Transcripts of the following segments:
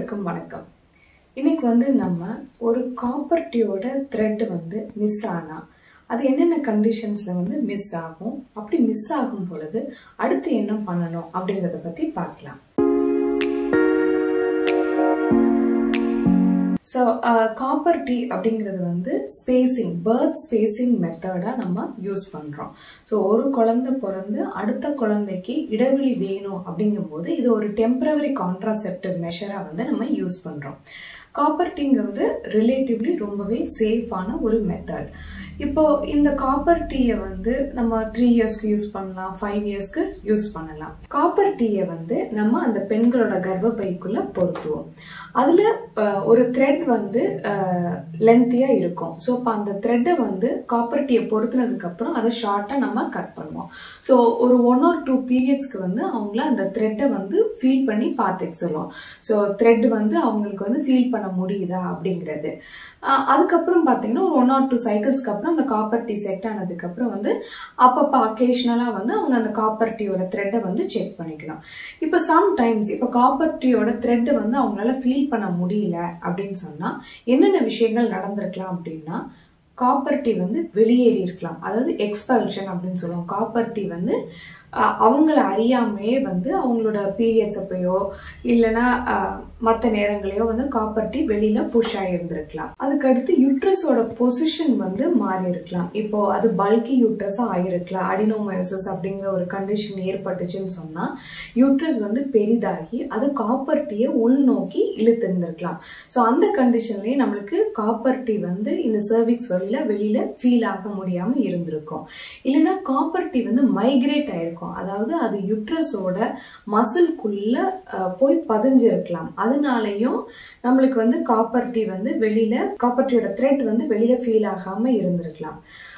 அனைவருக்கும் வணக்கம் இன்னைக்கு வந்து நம்ம ஒரு காப்பர் டியோட த்ரெட் வந்து மிஸ் ஆனா அது என்னென்ன கண்டிஷன்ஸ்ல வந்து மிஸ் ஆகும் அப்படி மிஸ் ஆகும் பொழுது அடுத்து என்ன பண்ணணும் அப்படிங்கறத பத்தி பார்க்கலாம் ஸோ காப்பர் டீ அப்படிங்கிறது வந்து ஸ்பேசிங் பேர்த் ஸ்பேசிங் மெத்தடாக நம்ம யூஸ் பண்ணுறோம் ஸோ ஒரு குழந்தை பிறந்து அடுத்த குழந்தைக்கு இடைவெளி வேணும் அப்படிங்கும்போது இது ஒரு டெம்பரவரி கான்ட்ராசெப்டிவ் மெஷராக வந்து நம்ம யூஸ் பண்ணுறோம் காப்பர் டீங்கிறது ரிலேட்டிவ்லி ரொம்பவே சேஃபான ஒரு மெத்தட் இப்போ இந்த காப்பர் டீயை வந்து நம்ம த்ரீ இயர்ஸ்க்கு யூஸ் பண்ணலாம் ஃபைவ் இயர்ஸ்க்கு யூஸ் பண்ணலாம் காப்பர் டீயை வந்து நம்ம அந்த பெண்களோட கர்ப்பப்பைக்குள்ள பொருத்துவோம் அதுல ஒரு த்ரெட் வந்து லென்த்தியா இருக்கும் ஸோ இப்போ அந்த த்ரெட்டை வந்து காப்பர் டீயை பொருத்துனதுக்கு அப்புறம் அதை ஷார்ட்டா நம்ம கட் பண்ணுவோம் ஸோ ஒரு ஒன் ஆர் டூ பீரியட்ஸ்க்கு வந்து அவங்கள அந்த த்ரெட்டை வந்து ஃபீல் பண்ணி பார்த்துக்க சொல்லுவோம் ஸோ த்ரெட் வந்து அவங்களுக்கு வந்து ஃபீல் பண்ண முடியுதா அப்படிங்கிறது அதுக்கப்புறம் பார்த்தீங்கன்னா ஒரு ஒன் ஆர் டூ சைக்கிள்ஸ்க்கு அப்புறம் அந்த காப்பர் டீ செட் ஆனதுக்கப்புறம் வந்து அப்பப்போ அக்கேஷ்னலாக வந்து அவங்க அந்த காப்பர் டீயோட த்ரெட்டை வந்து செக் பண்ணிக்கணும் இப்போ சம்டைம்ஸ் இப்போ காப்பர் டீயோட த்ரெட்டை வந்து அவங்களால ஃபீல் பண்ண முடியல அப்படின்னு சொன்னால் என்னென்ன விஷயங்கள் நடந்திருக்கலாம் அப்படின்னா காப்பர் டீ வந்து வெளியேறி இருக்கலாம் அதாவது எக்ஸ்பல்ஷன் அப்படின்னு சொல்லுவோம் காப்பர் டீ வந்து அவங்கள அறியாமையே வந்து அவங்களோட பீரியட்ஸ் அப்பயோ இல்லைன்னா மற்ற நேரங்களையோ வந்து காப்பர் டீ வெளியில புஷ் ஆகியிருந்திருக்கலாம் அதுக்கடுத்து யூட்ரஸோட பொசிஷன் வந்து மாறி இருக்கலாம் இப்போ அது பல்கி யூட்ரஸா ஆகிருக்கலாம் அடினோமயோசிஸ் அப்படிங்கிற ஒரு கண்டிஷன் ஏற்பட்டுச்சுன்னு சொன்னா யூட்ரஸ் வந்து பெரிதாகி அது காப்பர் டீயை உள்நோக்கி இழுத்திருந்திருக்கலாம் ஸோ அந்த கண்டிஷன்லயே நம்மளுக்கு காப்பர் டீ வந்து இந்த சர்விக்ஸ் வழியில வெளியில ஃபீல் ஆக முடியாம இருந்திருக்கும் இல்லைன்னா காப்பர் டீ வந்து மைக்ரேட் ஆயிருக்கும் அதாவது அது யுட்ரஸோட மசில்குள்ள போய் பதிஞ்சிருக்கலாம் அதனாலையும் நம்மளுக்கு வந்து காப்பர் டீ வந்து வெளியில காப்பர் டீயோட த்ரெட் வந்து வெளியில ஃபீல் ஆகாம இருந்திருக்கலாம்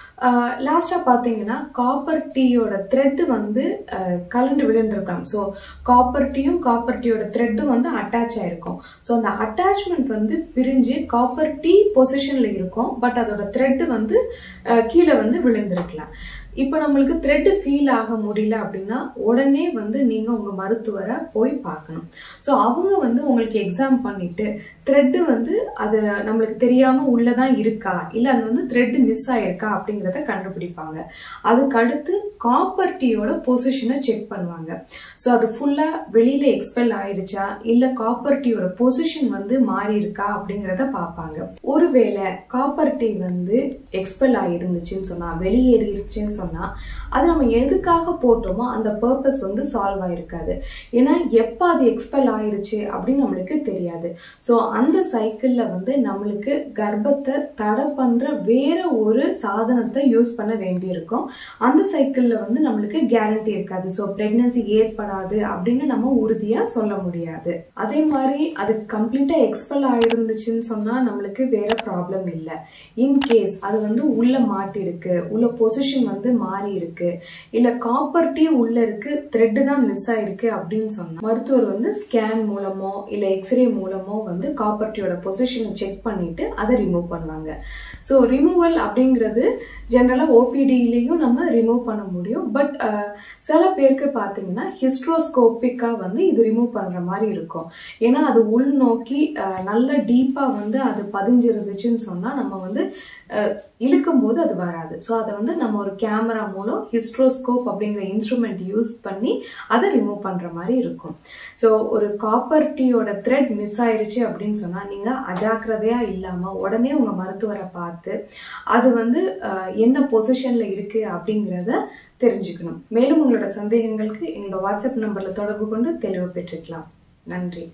லாஸ்டா பாத்தீங்கன்னா காப்பர் டீயோட த்ரெட் வந்து கலண்டு விழுந்திருக்கலாம் ஸோ காப்பர் டீயும் காப்பர் டீயோட த்ரெட்டும் வந்து அட்டாச் ஆயிருக்கும் ஸோ அந்த அட்டாச்மெண்ட் வந்து பிரிஞ்சு காப்பர் டீ பொசிஷன்ல இருக்கும் பட் அதோட த்ரெட் வந்து கீழே வந்து விழுந்திருக்கலாம் இப்போ நம்மளுக்கு த்ரெட் ஃபீல் ஆக முடியல அப்படின்னா உடனே வந்து நீங்க உங்க மருத்துவரை போய் பார்க்கணும் ஸோ அவங்க வந்து உங்களுக்கு எக்ஸாம் பண்ணிட்டு த்ரெட்டு வந்து அது நம்மளுக்கு தெரியாம உள்ளதான் இருக்கா இல்ல அது வந்து த்ரெட் மிஸ் ஆயிருக்கா அப்படிங்கிறத கண்டுபிடிப்பாங்க அதுக்கு அடுத்து காப்பர் டீயோட பொசிஷனை செக் பண்ணுவாங்க ஸோ அது ஃபுல்லா வெளியில எக்ஸ்பெல் ஆயிடுச்சா இல்ல காப்பர் டீயோட பொசிஷன் வந்து மாறி இருக்கா அப்படிங்கிறத பார்ப்பாங்க ஒருவேளை காப்பர் டீ வந்து எக்ஸ்பெல் ஆயிருந்துச்சுன்னு சொன்னா வெளியேறிடுச்சுன்னு சொன்னா சொன்னா அது நம்ம எதுக்காக போட்டோமோ அந்த பர்பஸ் வந்து சால்வ் ஆயிருக்காது ஏன்னா எப்ப அது எக்ஸ்பெல் ஆயிருச்சு அப்படின்னு நம்மளுக்கு தெரியாது ஸோ அந்த சைக்கிள்ல வந்து நம்மளுக்கு கர்ப்பத்தை தடை பண்ற வேற ஒரு சாதனத்தை யூஸ் பண்ண வேண்டியிருக்கும் அந்த சைக்கிள்ல வந்து நம்மளுக்கு கேரண்டி இருக்காது ஸோ பிரெக்னன்சி ஏற்படாது அப்படின்னு நம்ம உறுதியா சொல்ல முடியாது அதே மாதிரி அது கம்ப்ளீட்டா எக்ஸ்பெல் ஆயிருந்துச்சுன்னு சொன்னா நம்மளுக்கு வேற ப்ராப்ளம் இல்லை இன்கேஸ் அது வந்து உள்ள மாட்டிருக்கு உள்ள பொசிஷன் வந்து மாறி இருக்கு இல்ல காப்பர் டீ உள்ள இருக்கு த்ரெட் தான் மிஸ் ஆயிருக்கு அப்படின்னு சொன்னா மருத்துவர் வந்து ஸ்கேன் மூலமோ இல்ல எக்ஸ்ரே மூலமோ வந்து காப்பர் டீயோட பொசிஷனை செக் பண்ணிட்டு அதை ரிமூவ் பண்ணுவாங்க ஸோ ரிமூவல் அப்படிங்கிறது ஜென்ரலா ஓபிடியிலையும் நம்ம ரிமூவ் பண்ண முடியும் பட் சில பேருக்கு பார்த்தீங்கன்னா ஹிஸ்ட்ரோஸ்கோப்பிக்கா வந்து இது ரிமூவ் பண்ற மாதிரி இருக்கும் ஏன்னா அது உள்நோக்கி நல்ல டீப்பா வந்து அது பதிஞ்சிருந்துச்சுன்னு சொன்னா நம்ம வந்து இழுக்கும் போது அது வராது ஸோ அதை வந்து நம்ம ஒரு கேமரா மூலம் ஹிஸ்ட்ரோஸ்கோப் அப்படிங்கிற இன்ஸ்ட்ருமெண்ட் யூஸ் பண்ணி அதை ரிமூவ் பண்ற மாதிரி இருக்கும் ஸோ ஒரு காப்பர் டீயோட த்ரெட் மிஸ் ஆயிருச்சு அப்படின்னு சொன்னா நீங்க அஜாக்கிரதையா இல்லாம உடனே உங்க மருத்துவரை பார்த்து அது வந்து என்ன பொசிஷன்ல இருக்கு அப்படிங்கிறத தெரிஞ்சுக்கணும் மேலும் உங்களோட சந்தேகங்களுக்கு எங்களோட வாட்ஸ்அப் நம்பர்ல தொடர்பு கொண்டு தெளிவு பெற்றுக்கலாம் நன்றி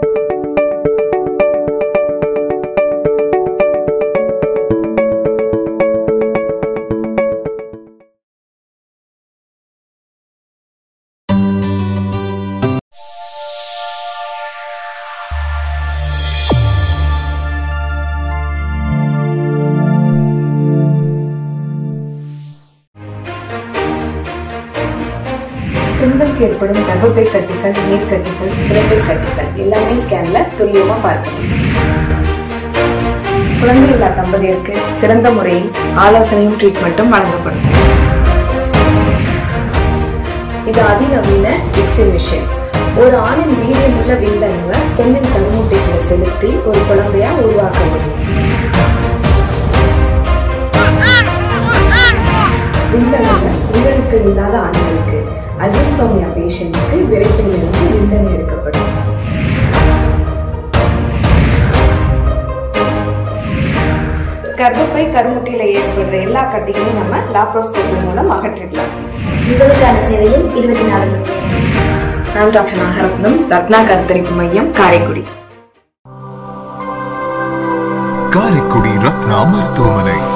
பெண்களுக்கு ஏற்படும் கர்ப்பப்பை கட்டிகள் நீர்க்கட்டிகள் சிறப்பை கட்டிகள் எல்லாமே ஸ்கேன்ல துல்லியமா பார்க்கணும் குழந்தை இல்லா தம்பதியருக்கு சிறந்த முறையில் ஆலோசனையும் ட்ரீட்மெண்ட்டும் வழங்கப்படும் இது அதிநவீன எக்ஸிபிஷன் ஒரு ஆணின் வீரியமுள்ள விந்தணுவை பெண்ணின் கருமுட்டைகளை செலுத்தி ஒரு குழந்தையா உருவாக்க முடியும் விந்தணுவை விந்தணுக்கள் இல்லாத ஆண்களுக்கு அசிஸ்டோமியா பேஷண்ட்ஸ்க்கு விரைப்பிலிருந்து விந்தணு எடுக்கப்படும் கர்ப்பப்பை கருமுட்டையில ஏற்படுற எல்லா கட்டிகளையும் நம்ம லாப்ரோஸ்கோபி மூலம் அகற்றிடலாம் உங்களுக்கான சேவையில் இருபத்தி நாலு மணி நேரம் நான் டாக்டர் நாகரத்னம் ரத்னா கருத்தரிப்பு மையம் காரைக்குடி காரைக்குடி ரத்னா மருத்துவமனை